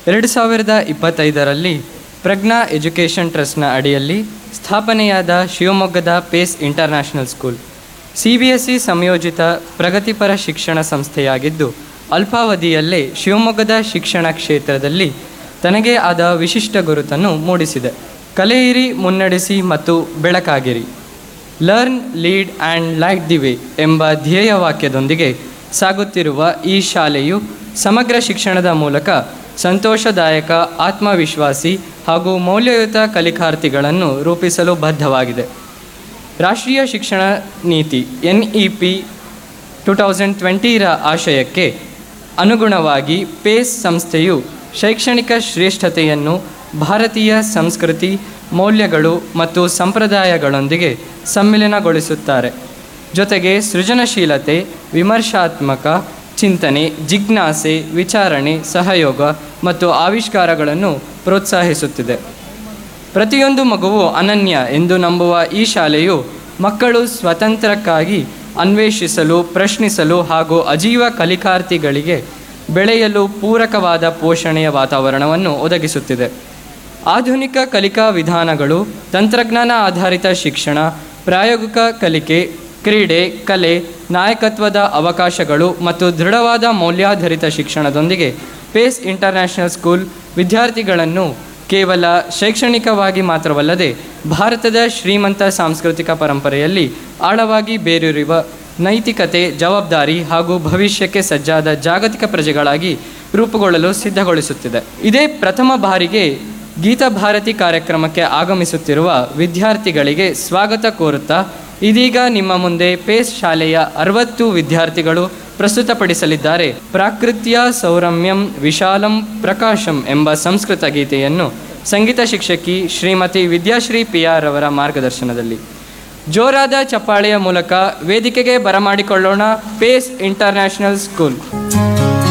ಎರಡು ಸಾವಿರದ ಇಪ್ಪತ್ತೈದರಲ್ಲಿ ಪ್ರಜ್ಞಾ ಎಜುಕೇಷನ್ ಟ್ರಸ್ಟ್ನ ಅಡಿಯಲ್ಲಿ ಸ್ಥಾಪನೆಯಾದ ಶಿವಮೊಗ್ಗದ Pace international school C B S E ಸಂಯೋಜಿತ ಪ್ರಗತಿಪರ ಶಿಕ್ಷಣ ಸಂಸ್ಥೆಯಾಗಿದ್ದು ಅಲ್ಪಾವಧಿಯಲ್ಲೇ ಶಿವಮೊಗ್ಗದ ಶಿಕ್ಷಣ ಕ್ಷೇತ್ರದಲ್ಲಿ ತನಗೇ ಆದ ವಿಶಿಷ್ಟ ಗುರುತನ್ನು ಮೂಡಿಸಿದೆ ಕಲೆಯಿರಿ ಮುನ್ನಡೆಸಿ ಮತ್ತು ಬೆಳಕಾಗಿರಿ learn lead and light the way ಎಂಬ ಧ್ಯೇಯ ವಾಕ್ಯದೊಂದಿಗೆ ಸಾಗುತ್ತಿರುವ ಈ ಶಾಲೆಯು ಸಮಗ್ರ ಶಿಕ್ಷಣದ ಮೂಲಕ ಸಂತೋಷದಾಯಕ ಆತ್ಮವಿಶ್ವಾಸಿ ಹಾಗೂ ಮೌಲ್ಯಯುತ ಕಲಿಕಾರ್ಥಿಗಳನ್ನು ರೂಪಿಸಲು ಬದ್ಧವಾಗಿದೆ ರಾಷ್ಟ್ರೀಯ ಶಿಕ್ಷಣ ನೀತಿ N E P two thousand ಟ್ವೆಂಟಿರ ಆಶಯಕ್ಕೆ ಅನುಗುಣವಾಗಿ ಪೇಸ್ ಸಂಸ್ಥೆಯು ಶೈಕ್ಷಣಿಕ ಶ್ರೇಷ್ಠತೆಯನ್ನು ಭಾರತೀಯ ಸಂಸ್ಕೃತಿ ಮೌಲ್ಯಗಳು ಮತ್ತು ಸಂಪ್ರದಾಯಗಳೊಂದಿಗೆ ಸಮ್ಮಿಲನಗೊಳಿಸುತ್ತಾರೆ ಜೊತೆಗೆ ಸೃಜನಶೀಲತೆ ವಿಮರ್ಶಾತ್ಮಕ ಚಿಂತನೆ ಜಿಜ್ಞಾಸೆ ವಿಚಾರಣೆ ಸಹಯೋಗ ಮತ್ತು ಆವಿಷ್ಕಾರಗಳನ್ನು ಪ್ರೋತ್ಸಾಹಿಸುತ್ತಿದೆ ಪ್ರತಿಯೊಂದು ಮಗುವು ಅನನ್ಯ ಎಂದು ನಂಬುವ ಈ ಶಾಲೆಯು ಮಕ್ಕಳು ಸ್ವತಂತ್ರಕ್ಕಾಗಿ ಅನ್ವೇಷಿಸಲು ಪ್ರಶ್ನಿಸಲು ಹಾಗೂ ಅಜೀವ ಕಲಿಕಾರ್ಥಿಗಳಿಗೆ ಬೆಳೆಯಲು ಪೂರಕವಾದ ಪೋಷಣೆಯ ವಾತಾವರಣವನ್ನು ಒದಗಿಸುತ್ತಿದೆ ಆಧುನಿಕ ಕಲಿಕಾ ವಿಧಾನಗಳು ತಂತ್ರಜ್ಞಾನ ಆಧಾರಿತ ಶಿಕ್ಷಣ ಪ್ರಾಯೋಗಿಕ ಕಲಿಕೆ ಕ್ರೀಡೆ ಕಲೆ ನಾಯಕತ್ವದ ಅವಕಾಶಗಳು ಮತ್ತು ದೃಢವಾದ ಮೌಲ್ಯಾಧಾರಿತ ಶಿಕ್ಷಣದೊಂದಿಗೆ ಪೇಸ್ ಇಂಟರ್ನ್ಯಾಷನಲ್ ಸ್ಕೂಲ್ ವಿದ್ಯಾರ್ಥಿಗಳನ್ನು ಕೇವಲ ಶೈಕ್ಷಣಿಕವಾಗಿ ಮಾತ್ರವಲ್ಲದೆ ಭಾರತದ ಶ್ರೀಮಂತ ಸಾಂಸ್ಕೃತಿಕ ಪರಂಪರೆಯಲ್ಲಿ ಆಳವಾಗಿ ಬೇರೂರಿರುವ ನೈತಿಕತೆ ಜವಾಬ್ದಾರಿ ಹಾಗೂ ಭವಿಷ್ಯಕ್ಕೆ ಸಜ್ಜಾದ ಜಾಗತಿಕ ಪ್ರಜೆಗಳಾಗಿ ರೂಪುಗೊಳ್ಳಲು ಸಿದ್ಧಗೊಳಿಸುತ್ತಿದೆ ಇದೇ ಪ್ರಥಮ ಬಾರಿಗೆ ಗೀತಭಾರತಿ ಕಾರ್ಯಕ್ರಮಕ್ಕೆ ಆಗಮಿಸುತ್ತಿರುವ ವಿದ್ಯಾರ್ಥಿಗಳಿಗೆ ಸ್ವಾಗತ ಕೋರುತ್ತಾ ಇದೀಗ ನಿಮ್ಮ ಮುಂದೆ ಪೇಸ್ ಶಾಲೆಯ ಅರವತ್ತು ವಿದ್ಯಾರ್ಥಿಗಳು ಪ್ರಸ್ತುತಪಡಿಸಲಿದ್ದಾರೆ ಪ್ರಾಕೃತ್ಯ ಸೌರಮ್ಯಂ ವಿಶಾಲಂ ಪ್ರಕಾಶಂ ಎಂಬ ಸಂಸ್ಕೃತ ಗೀತೆಯನ್ನು ಸಂಗೀತ ಶಿಕ್ಷಕಿ ಶ್ರೀಮತಿ ವಿದ್ಯಾಶ್ರೀ ಪಿ ಆರ್ ಅವರ ಮಾರ್ಗದರ್ಶನದಲ್ಲಿ ಜೋರಾದ ಚಪ್ಪಾಳೆಯ ಮೂಲಕ ವೇದಿಕೆಗೆ ಬರಮಾಡಿಕೊಳ್ಳೋಣ ಪೇಸ್ ಇಂಟರ್ನ್ಯಾಷನಲ್ ಸ್ಕೂಲ್